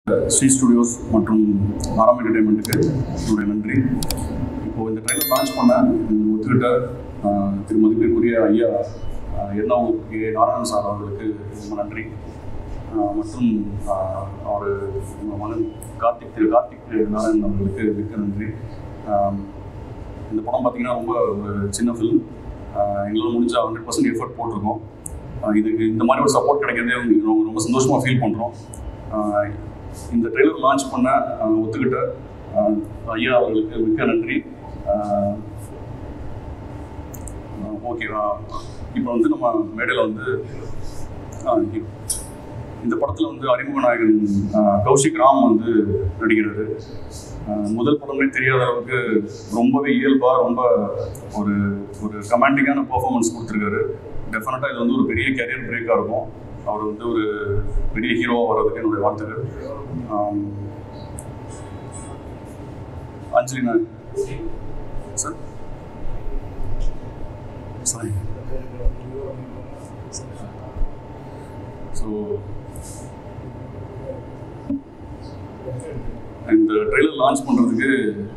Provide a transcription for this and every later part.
Sri studios மற்றும் ஆரம் என்டர்டைன்மெண்ட்டுக்கு என்னுடைய நன்றி இப்போது இந்த ட்ரெயிலர் லான்ச் பண்ண எனக்கு ஒத்துக்கிட்ட ஆஹ், திரு மதிப்பிற்குரிய ஐயா ஆஹ், எண்ணாவூர் கே நாராயணன் சார் அவர்களுக்கு ரொம்ப நன்றி ஆஹ், மற்றும் ஆஹ், அவர் உங்கள் மகன் கார்த்திக் திரு கார்த்திக் நாராயணன் அவர்களுக்கு மிக்க நன்றி ஆஹ், இந்த படம் பார்த்தீங்கன்னா ரொம்ப ஒரு சின்ன ஃபிலிம் எங்களால் முடிஞ்ச ஹண்ட்ரட் பர்சன்ட் எஃபர்ட் போட்டிருக்கோம் ஆஹ், இதுக்கு இந்த மாதிரி ஒரு சப்போர்ட் கிடைக்கிறதே வந்து ரொம்ப ரொம்ப சந்தோஷமாக ஃபீல் பண்ணுறோம் இந்த ட்ரெய்லர் லான்ச் பண்ண ஆஹ், ஒத்துக்கிட்ட ஆஹ், ஐயா அவர்களுக்கு மிக்க நன்றி ஓகே இப்போ வந்து நம்ம மேடையில் வந்து ஆஹ், இ- இந்த படத்தில் வந்து அறிமுக நாயகன் ஆஹ், கௌஷிக் ராம் வந்து நடிக்கிறாரு ஆஹ், முதல் படமே தெரியாத அளவுக்கு ரொம்பவே இயல்பாக ரொம்ப ஒரு ஒரு கமாண்டிங்கான பெர்ஃபார்மன்ஸ் கொடுத்துருக்காரு டெஃபினட்டாக இது வந்து ஒரு பெரிய கேரியர் பிரேக்காக இருக்கும் அவர் வந்து ஒரு பெரிய ஹீரோவாக வர்றதுக்கு என்னுடைய வாழ்த்துக்கள் ஆம், Anjali Nayak sir sorry so இந்த ட்ரெய்லர் லான்ச் பண்ணுறதுக்கு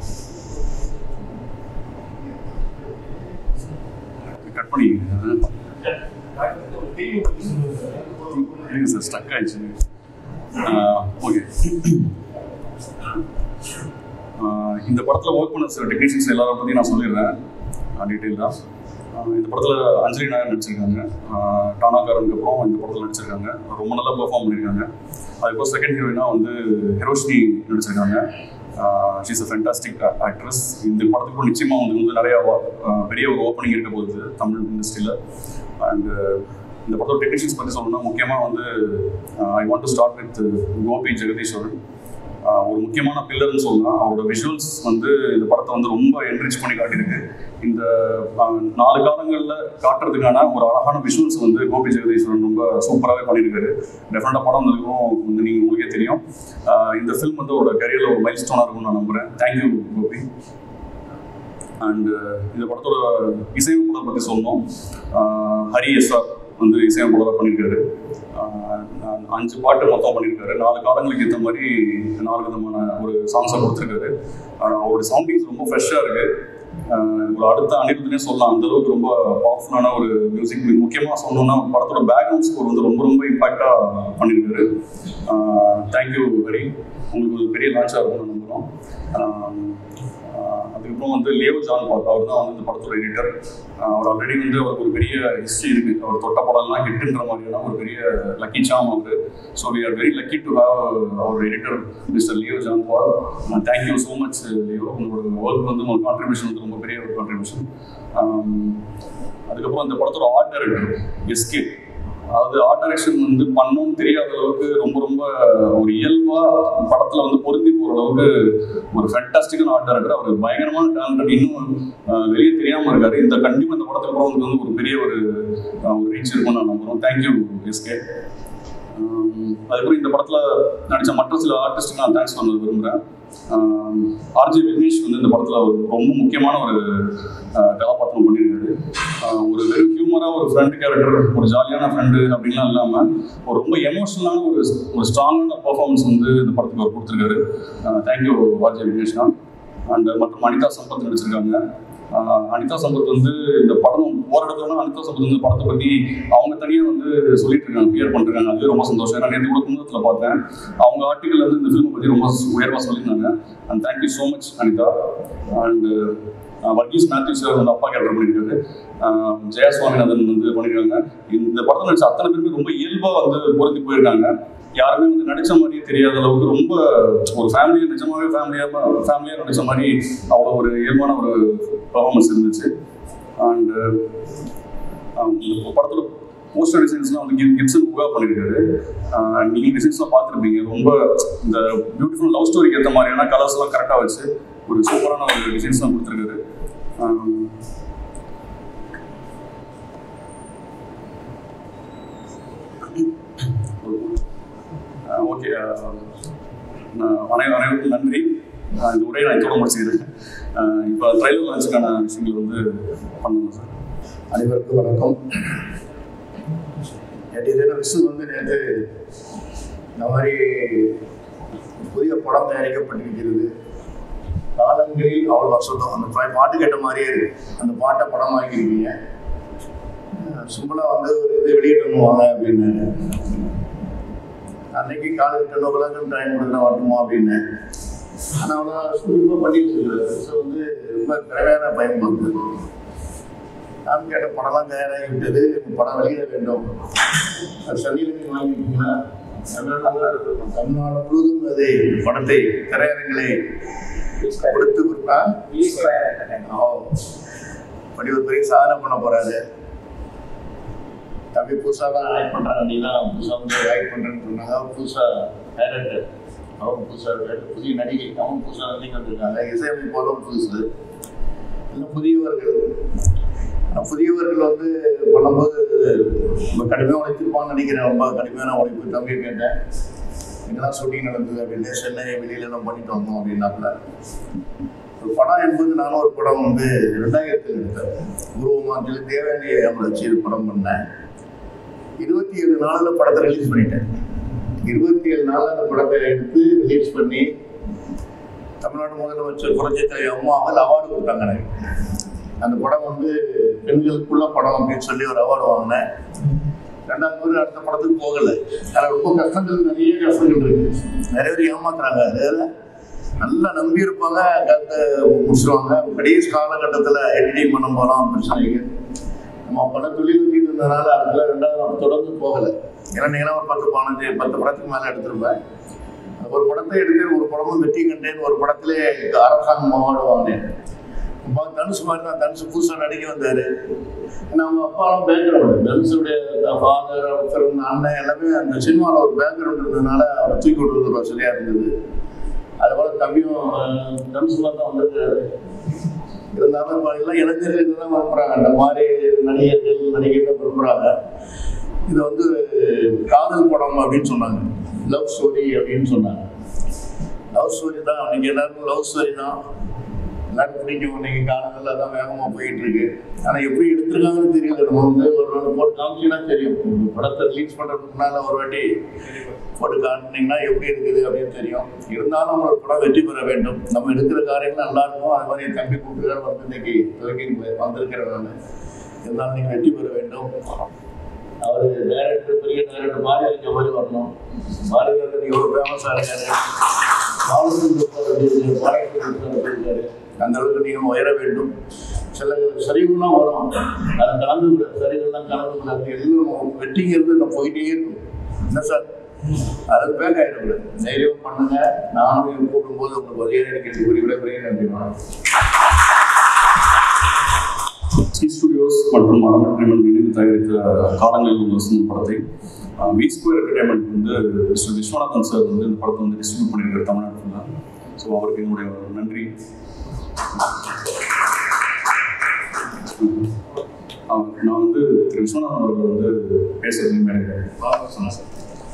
கட் பண்ணி இல்லைங்க சார் ஸ்டக் ஆயிடுச்சு ஓகே இந்த படத்தில் ஒர்க் பண்ண சில டெக்னீஷியன்ஸ் எல்லாரும் பற்றி நான் சொல்லிடுறேன் டீட்டெயிலாக இந்த படத்தில் அஞ்சலி நாயர் நடிச்சிருக்காங்க ஆஹ் டானாக்காரனுக்கு அப்புறம் இந்த படத்தில் நடிச்சிருக்காங்க ரொம்ப நல்லா பெர்ஃபார்ம் பண்ணியிருக்காங்க அதுக்கப்புறம் செகண்ட் ஹீரோயினாக வந்து ஹெரோஷினி நடிச்சிருக்காங்க ஷீஸ் அ ஃபென்டாஸ்டிக் ஆக்ட்ரஸ் இந்த படத்துக்கு நிச்சயமாக வந்து வந்து நிறையா ஆஹ் பெரிய ஒரு ஓப்பனிங் இருக்க போகுது தமிழ் இண்டஸ்ட்ரியில் அண்ட் இந்த படத்தோட டெக்னீஷியன்ஸ் பற்றி சொல்லணும்னா முக்கியமாக வந்து I want to start with Gopi Jagadeeswaran ஆஹ் ஒரு முக்கியமான பில்லர்னு சொல்லலாம் அவரோட விஷுவல்ஸ் வந்து இந்த படத்தை வந்து ரொம்ப என்ரிச் பண்ணி காட்டியிருக்கு இந்த ஆஹ், நாலு காலங்களில் காட்டுறதுக்கான ஒரு அழகான விஷுவல்ஸ் வந்து கோபி ஜெகதீஸ்வரன் ரொம்ப சூப்பராகவே பண்ணியிருக்காரு டெஃபினட்டாக படம் வந்ததுக்கும் வந்து நீங்கள் உங்களுக்கே தெரியும் ஆஹ், இந்த ஃபில்ம் வந்து அவரோட கரியரில் ஒரு மைல் ஸ்டோனாக இருக்கும்னு நான் நம்புகிறேன் தேங்க்யூ கோபி அண்ட் இந்த படத்தோட இசையமைப்பாளர் பற்றி சொன்னோம் ஆஹ், ஹரி எஸ்ஆர் வந்து இசையமைப்பாளராக பண்ணியிருக்காரு ஆஹ், நான் அஞ்சு பாட்டு மொத்தம் பண்ணியிருக்காரு நாலு காலங்களுக்கு ஏற்ற மாதிரி நாலு விதமான ஒரு சாங்ஸை கொடுத்துருக்காரு ஆஹ், அவரோட சவுண்டிங்ஸ் ரொம்ப ஃப்ரெஷ்ஷாக இருக்குது ஒரு அடுத்த அனிருத்துனே சொல்லலாம் அந்த அளவுக்கு ரொம்ப பவர்ஃபுல்லான ஒரு மியூசிக் முக்கியமாக சொன்னோம்னா படத்தோட பேக்ரவுண்ட் ஸ்கோர் வந்து ரொம்ப ரொம்ப இம்பாக்டாக பண்ணியிருக்காரு தேங்க்யூ ஹரி உங்களுக்கு ஒரு பெரிய லான்ச்சாக இருக்கும்னு நம்புகிறோம் ஆஹ் ஆஹ் அதுக்கப்புறம் வந்து லியோ ஜான் பால் அவர் தான் வந்து இந்த படத்தோட எடிட்டர் அவர் ஆல்ரெடி வந்து அவருக்கு ஒரு பெரிய ஹிஸ்ட்ரி இருக்கு அவர் தொட்ட படம்லாம் ஹிட்ன்ற மாதிரியான ஒரு பெரிய லக்கி சாம் அவர் so we are very lucky to have our editor Mr Leo John Paul thank you so much Leo உங்களோட ஒர்க் வந்து உங்களோட கான்ட்ரிபியூஷன் வந்து ரொம்ப பெரிய ஒரு கான்ட்ரிபியூஷன் அதுக்கப்புறம் இந்த படத்தோட ஆர்ட் டைரக்டர் எஸ்கே அதாவது ஆர்ட் டைரக்ஷன் வந்து பண்ணணும்னு தெரியாத அளவுக்கு ரொம்ப ரொம்ப ஒரு இயல்பா படத்துல வந்து பொருந்தி போற அளவுக்கு ஒரு ஃபேண்டாஸ்டிக்கான ஆர்ட் டைரக்டர் அவர் பயங்கரமான டேலண்ட் இன்னும் அஹ், வெளியே தெரியாம இருக்காரு இந்த கண்டிப்பா இந்த படத்துக்கு அப்புறம் வந்து வந்து ஒரு பெரிய ஒரு அஹ், ஒரு ரீச் இருக்கும்னு நான் நம்புறோம் தேங்க்யூ எஸ்கே அதுக்கப்புறம் இந்த படத்தில் நடித்த மற்ற சில ஆர்டிஸ்ட்டுக்கு நான் தேங்க்ஸ் பண்ண விரும்புகிறேன் ஆர்ஜே விக்னேஷ் வந்து இந்த படத்தில் ரொம்ப முக்கியமான ஒரு ஆஹ், கதாபாத்திரம் பண்ணியிருக்காரு ஆஹ், ஒரு வெறும் ஹியூமராக ஒரு ஃப்ரெண்டு கேரக்டர் ஒரு ஜாலியான ஃப்ரெண்டு அப்படின்லாம் இல்லாமல் ஒரு ரொம்ப எமோஷனலான ஒரு ஒரு ஸ்ட்ராங்கான பர்ஃபார்மன்ஸ் வந்து இந்த படத்துக்கு அவர் கொடுத்துருக்காரு தேங்க்யூ ஆர்ஜே விக்னேஷ்னா அண்ட் மற்றும் அனிதா சம்பத் நடிச்சிருக்காங்க ஆஹ் அனிதா சம்பத் வந்து இந்த படம் போராடுறதுனா அனிதா சம்பத் வந்து இந்த படத்தை பற்றி அவங்க தனியாக வந்து சொல்லிட்டு இருக்காங்க கிளியர் பண்ணிருக்காங்க அதுவே ரொம்ப சந்தோஷம் ஏன்னா நேற்று கூட குமுதத்தில் பார்த்தேன் அவங்க ஆர்டிக்கல் வந்து இந்த ஃபிலிமை பற்றி ரொம்ப உயர்வாக சொல்லியிருந்தாங்க and thank you so much Anita and Varghese Mathew sir வந்து அப்பா கேரக்டர் பண்ணியிருக்காரு ஆஹ் ஜெயா சுவாமிநாதன் வந்து பண்ணியிருக்காங்க இந்த படத்தில் நடிச்ச அத்தனை பேருமே ரொம்ப இயல்பாக வந்து பொருந்தி போயிருக்காங்க யாருமே வந்து நடிச்ச மாதிரியே தெரியாத அளவுக்கு ரொம்ப ஒரு ஃபேமிலியை நிஜமாவே ஃபேமிலியாக ஃபேமிலியாக நடிச்ச மாதிரி அவ்வளோ ஒரு இயல்பான ஒரு பர்ஃபார்மன்ஸ் இருந்துச்சு அண்ட் இந்த படத்தோட போஸ்டர் டிசைன்ஸ்லாம் வந்து கிப் கிப்சன் உகா பண்ணியிருக்காரு ஆஹ் நீங்க டிசைன்ஸ்லாம் பார்த்துருப்பீங்க ரொம்ப இந்த பியூட்டிஃபுல் லவ் ஸ்டோரிக்கு ஏற்ற மாதிரியான கலர்ஸ்லாம் கரெக்டாக வச்சு ஒரு சூப்பரான ஒரு டிசைன்ஸ்லாம் கொடுத்துருக்காரு ஆஹ் ஓகே அனை அனைவருக்கும் நன்றி ஆஹ் இந்த உரையை நான் இதோட முடிச்சுக்கிறேன் இப்போ ட்ரைலர் லான்ச்சுக்கான விஷயங்கள் வந்து பண்ணணும் சார் அனைவருக்கும் வணக்கம் நேற்று தினம் விசு வந்து நேற்று இந்த மாதிரி புதிய படம் தயாரிக்கப்பட்டிருக்கிறது காலங்களில் அவள் வசதம் அந்த பா- பாட்டு கேட்ட மாதிரியே இருக்கு அந்த பாட்டை படம் ஆக்கியிருக்கீங்க சிம்பிளா வந்து ஒரு இது வெளியிடணும் வாங்க அப்படின்னு அன்னைக்கு காலையில் டென் ஓ கிளாக் டைம் கொடுத்தா வரணுமா அப்படின்னு ஆனால் அவ்வளோ சுருக்கமாக பண்ணிட்டு இருக்கிறாரு ஸோ வந்து ரொம்ப திறமையான பயம் வந்து நான் கேட்ட படம்லாம் தயாராகி விட்டது இப்ப படம் வெளியிட வேண்டும் அது சனியில் நீங்கள் வாங்கிட்டீங்கன்னா தமிழ்நாடு தமிழ்நாடு முழுவதும் அது படத்தை திரையரங்களை கொடுத்து கொடுத்தா ஓ அப்படி ஒரு பெரிய சாதனை பண்ண போறாரு தம்பி புதுசாக தான் ஆக்ட் பண்ணுறாங்க அப்படின்னா புதுசாக வந்து ஆக்ட் பண்ணுறேன்னு சொன்னாங்க அவர் புதுசாக டேரக்டர் அவரும் புதுசாக இருக்காரு புதிய நடிகை அவரும் புதுசாக நடிகை வந்திருக்காங்க இசையமைப்பாளரும் புதுசு இன்னும் புதியவர்கள் ஆனா, புதியவர்கள் வந்து பண்ணும்போது ரொம்ப கடுமையாக உழைத்திருப்பான்னு நினைக்கிறேன் ரொம்ப கடுமையான உழைப்பு தம்பியை கேட்டேன் இங்கெல்லாம் ஷூட்டிங் நடந்தது அப்படின்னு சென்னை வெளியில எல்லாம் பண்ணிட்டு வந்தோம் அப்படின்னாப்புல ஒரு படம் என்பது நானும் ஒரு படம் வந்து ரெண்டாயிரத்தில் எடுத்தேன் உருவமாக சொல்லி தேவயானி அவங்களை வச்சு ஒரு படம் பண்ணேன் இருபத்தி ஏழு நாளில் படத்தை ரிலீஸ் பண்ணிட்டேன் இருபத்தி ஏழு நாளில் அந்த படத்தை எடுத்து ரிலீஸ் பண்ணி தமிழ்நாடு முதலமைச்சர் புரட்சித்தலை அம்மா அவர்கள் அவார்டு கொடுத்தாங்க எனக்கு அந்த படம் வந்து பெண்களுக்குள்ள படம் அப்படின்னு சொல்லி ஒரு அவார்டு வாங்கினேன் ரெண்டாவது முறை அடுத்த படத்துக்கு போகலை அதில் ரொம்ப கஷ்டங்கள் நிறைய கஷ்டங்கள் இருக்கு நிறைய பேர் ஏமாத்துறாங்க அதில் நல்லா நம்பி இருப்பாங்க கருத்தை முடிச்சிருவாங்க கடைசி காலகட்டத்தில் எடிட்டிங் பண்ண போகிறோம் பிரச்சனைகள் நம்ம பல தொழில் ஊற்றிட்டு இருந்ததுனால அதுல ரெண்டாவது நான் தொடர்ந்து போகலை ஏன்னா நீங்கன்னா ஒரு பத்து பதினஞ்சு பத்து படத்துக்கு மேலே எடுத்திருப்பேன் ஒரு படத்தை எடுத்து ஒரு படமும் வெற்றி கண்டேன் ஒரு படத்திலே அரசாங்கம் அவார்டு வாங்கினேன் அப்பா தனுஷ் மாதிரி தான் தனுஷ் புதுசாக நடிக்க வந்தார் ஏன்னா அவங்க அப்பாலாம் பேக்ரவுண்டு தனுஷுடைய ஃபாதர் ஒருத்தர் அண்ணன் எல்லாமே அந்த சினிமாவில் ஒரு பேக்ரவுண்ட் இருந்ததுனால அவரை தூக்கி விடுறது வசதியாக இருந்தது அதுபோல் தம்பியும் அஹ், தனுஷ் மாதிரி தான் வந்திருக்காரு இருந்தாலும் இப்ப எல்லாம் இளைஞர்கள் தான் விரும்புகிறாங்க அந்த மாதிரி நடிகர்கள் நடிகர்கள் விரும்புகிறாங்க இது வந்து காதல் படம் அப்படின்னு சொன்னாங்க லவ் ஸ்டோரி அப்படின்னு சொன்னாங்க லவ் ஸ்டோரி தான் இன்னைக்கு எல்லாருக்கும் லவ் ஸ்டோரி தான் எல்லாருக்கும் பிடிக்கும் இன்னைக்கு காலங்கள்ல தான் வேகமாக போயிட்டு இருக்கு ஆனால் எப்படி எடுத்திருக்காங்கன்னு தெரியல நம்ம வந்து ஒரு நாள் போட்டு காமிச்சிங்கன்னா தெரியும் இந்த படத்தை ரிலீஸ் பண்ணுறதுக்கு முன்னால் ஒரு வாட்டி போட்டு காட்டினீங்கன்னா எப்படி இருக்குது அப்படின்னு தெரியும் இருந்தாலும் நம்ம ஒரு படம் வெற்றி பெற வேண்டும் நம்ம எடுக்கிற காரியங்கள் நல்லா இருக்கும் அது மாதிரி என் தம்பி கூப்பிட்டு வந்து இன்னைக்கு துவக்கி வந்திருக்கிறேன் நான் இருந்தாலும் நீங்கள் வெற்றி பெற வேண்டும் அவர் டைரக்டர் பெரிய டைரக்டர் மாறி இருக்க மாதிரி வரணும் மாறி வந்து எவ்வளோ ஃபேமஸாக இருக்காரு இருக்காரு அந்த அளவுக்கு நீங்கள் உயர வேண்டும் சில சரிவுலாம் வரும் அதை கலந்து விட சரிவுலாம் கலந்து விடாது எல்லாம் வெட்டிங்கிறது நம்ம போயிட்டே இருக்கும் என்ன சார் அது பேக் ஆகிடக்கூடாது தைரியம் பண்ணுங்க நானும் கூப்பிடும்போது உங்களுக்கு ஒரே அடிக்கிறது குறி விட நன்றி வணக்கம் சி ஸ்டுடியோஸ் மற்றும் அறம் என்டர்டைன்மெண்ட் இணைந்து தயாரித்த காலங்களில் உள்ள வசந்தம் படத்தை வி ஸ்கொயர் என்டர்டைன்மெண்ட் வந்து மிஸ்டர் விஸ்வநாதன் சார் வந்து இந்த படத்தை வந்து டிஸ்ட்ரிபியூட் பண்ணியிருக்காரு தமிழ்நாட்டில் ஸோ அவருக்கு என்னுடைய நன்றி ஆஹ் நான் வந்து திரு விஸ்வநாதன் அவர்கள் வந்து பேசுறது மேலே சொன்னேன் சார்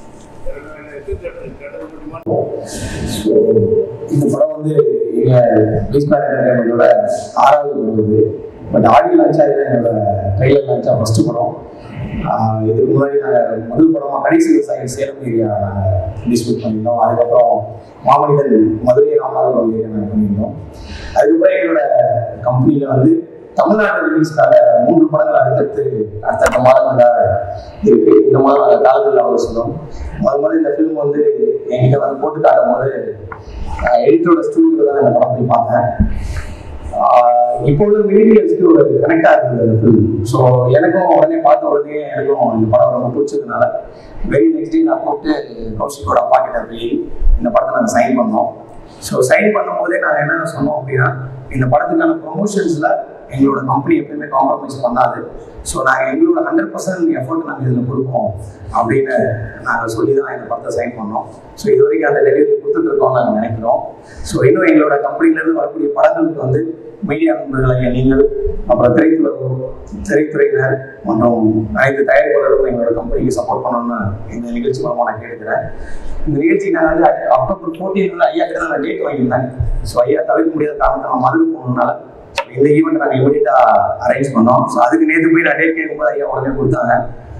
இந்த படம் வந்து எங்க பீஸ்மேன் என்டர்டைன்மெண்டோட ஆறாவது படம் இது பட் ஆடியோ லான்ச்சா இது என்னோட ட்ரெய்லர் லான்ச்சா ஃபர்ஸ்ட் படம் ஆஹ் இதுக்கு முன்னாடி நாங்கள் முதல் படமாக கடைசி விவசாயி சேலம் ஏரியா நாங்கள் டிஸ்ட்ரிபியூட் பண்ணியிருந்தோம் அதுக்கப்புறம் மாமனிதன் மதுரை ராமநாதபுரம் ஏரியா நாங்கள் பண்ணியிருந்தோம் அதுக்கப்புறம் எங்களோட கம்பெனியில் வந்து தமிழ்நாடு ரிலீஸ்க்காக மூன்று படங்கள் அடுத்தடுத்து அடுத்தடுத்த மாதங்களாக இருக்கு இந்த மாதம் நாங்கள் காலத்தில் அவ்வளோ சொன்னோம் முதல் முதல்ல இந்த ஃபிலிம் வந்து என்கிட்ட வந்து போட்டு காட்டும் போது எடிட்டரோட ஸ்டூடியோவில் தான் இந்த படம் போய் பார்த்தேன் ஆஹ் இப்போ உள்ள மீடியல்ஸ்க்கு ஒரு கனெக்டாக இருந்தது அந்த ஃபிலிம் ஸோ எனக்கும் உடனே பார்த்த உடனே எனக்கும் இந்த படம் ரொம்ப பிடிச்சதுனால வெரி நெக்ஸ்ட் டே நான் கூப்பிட்டு கௌஷிக்கோட அப்பா கிட்ட போய் இந்த படத்தை நாங்கள் சைன் பண்ணோம் ஸோ சைன் பண்ணும்போதே நாங்கள் என்ன சொன்னோம் அப்படின்னா இந்த படத்துக்கான ப்ரொமோஷன்ஸில் எங்களோட கம்பெனி எப்பயுமே காம்ப்ரமைஸ் பண்ணாது ஸோ நாங்கள் எங்களோட ஹண்ட்ரட் பர்சன்ட் எஃபர்ட் நாங்கள் இதில் கொடுப்போம் அப்படின்னு நாங்கள் சொல்லி தான் இந்த படத்தை சைன் பண்ணோம் ஸோ இது வரைக்கும் அந்த டெலிவரி கொடுத்துட்டு இருக்கோம் நாங்கள் நினைக்கிறோம் ஸோ இன்னும் எங்களோட கம்பெனிலேருந்து வரக்கூடிய படங்களுக்கு வந்து மீடியா நண்பர்களாகிய நீங்கள் அப்புறம் திரைத்துறை திரைத்துறையினர் மற்றும் அனைத்து தயாரிப்பாளர்களும் எங்களோட கம்பெனிக்கு சப்போர்ட் பண்ணணும்னு இந்த நிகழ்ச்சி மூலமாக நான் கேட்டுக்கிறேன் இந்த நிகழ்ச்சி நான் வந்து அக்டோபர் ஃபோர்டீன் வந்து ஐயா கிட்ட தான் நான் டேட் வாங்கியிருந்தேன் ஸோ ஐயா தவிர்க்க முடியாத காரணத்தை நான் மதுரை போகணும்னால இந்த ஈவெண்ட் நாங்கள் இமீடியட்டாக அரேஞ்ச் பண்ணோம் ஸோ அதுக்கு நேற்று போய் நான் டேட் கேட்கும்போது ஐயா உடனே கொடுத்தாங்க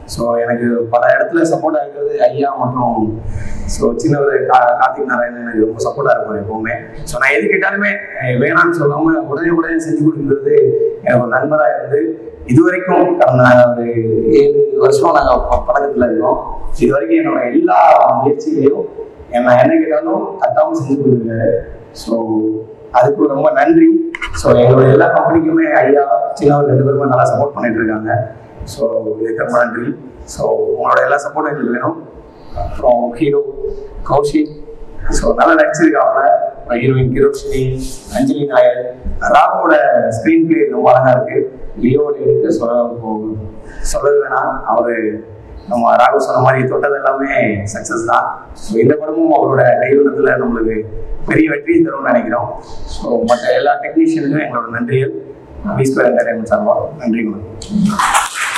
ஸோ எனக்கு பல இடத்துல சப்போர்ட்டாக இருக்கிறது ஐயா மற்றும் ஸோ சின்னவர் கா கார்த்திக் நாராயணன் எனக்கு ரொம்ப சப்போர்ட்டாக இருப்பார் எப்போவுமே ஸோ நான் எது கேட்டாலுமே அஹ், வேணாம்னு சொல்லாமல் உடனே உடனே செஞ்சு கொடுக்குறது எனக்கு ஒரு நண்பராக இருந்து இது வரைக்கும் கடந்த ஒரு ஏழு வருஷம் நாங்கள் பழக்கத்தில் இருக்கோம் இது வரைக்கும் என்னோட எல்லா முயற்சிகளையும் என்ன என்ன கேட்டாலும் தட்டாமல் செஞ்சு கொடுத்துருக்காரு ஸோ அதுக்கு ரொம்ப நன்றி ஸோ எங்களோட எல்லா கம்பெனிக்குமே ஐயா சின்னவர் ரெண்டு பேருமே நல்லா சப்போர்ட் பண்ணிட்டு இருக்காங்க ஸோ இதுக்கு ரொம்ப நன்றி ஸோ உங்களோட எல்லா சப்போர்ட்டும் எங்களுக்கு வேணும் அப்புறம் ஹீரோ கௌஷிக் ஸோ நல்லா நடிச்சிருக்காங்க ஹீரோயின் கிரோஷினி அஞ்சலி நாயர் ராகுவோட ஸ்க்ரீன் பிளே ரொம்ப அழகா இருக்கு லியோட எடுத்து சொல்ல போ- சொல்லவே வேணாம் அவரு நம்ம ராகு சொன்ன மாதிரி தொட்டது எல்லாமே சக்ஸஸ் தான் ஸோ இந்த படமும் அவரோட கைவண்ணத்தில் நம்மளுக்கு பெரிய வெற்றியை தரும்னு நினைக்கிறோம் ஸோ மற்ற எல்லா டெக்னீஷியனுக்கும் எங்களோட நன்றிகள் பீஸ்கர் என்டர்டைன்மெண்ட் சார்பாக நன்றி வணக்கம்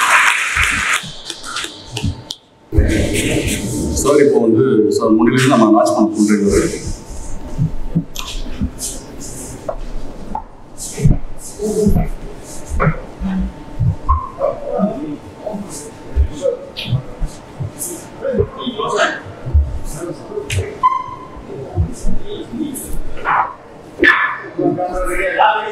சார் இப்போ வந்து சார் முடிவில் நம்ம லான்ச் பண்ண கொண்டிருக்கிறது Gracias.